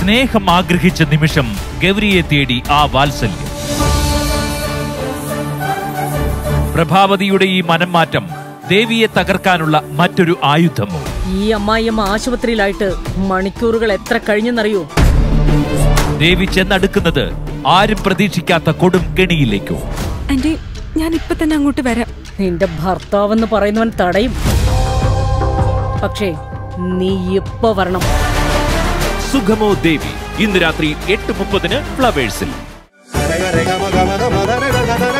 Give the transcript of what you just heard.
സ്നേഹം ആഗ്രഹിച്ച നിമിഷം ഗൗരിയെ തേടി ആ വാത്സല്യം പ്രഭാവതിയുടെ ഈ മനംമാറ്റം ദേവിയെ തകർക്കാനുള്ള മറ്റൊരു ആയുധമോ ഈ അമ്മായിയമ്മ ആശുപത്രിയിലായിട്ട് മണിക്കൂറുകൾ എത്ര കഴിഞ്ഞെന്നറിയോ ദേവി ചെന്നടുക്കുന്നത് ആരും പ്രതീക്ഷിക്കാത്ത കൊടും കെണിയിലേക്കോ ആന്റി ഞാൻ ഇപ്പൊ തന്നെ അങ്ങോട്ട് വരാം നിന്റെ ഭർത്താവെന്ന് പറയുന്നവൻ തടയും പക്ഷേ നീ ഇപ്പൊ വരണം സുഖമോ ദേവി ഇന്ന് രാത്രി എട്ട് മുപ്പതിന് ഫ്ലവേഴ്സിൽ Rega, rega, maga, maga, maga, rega, rega.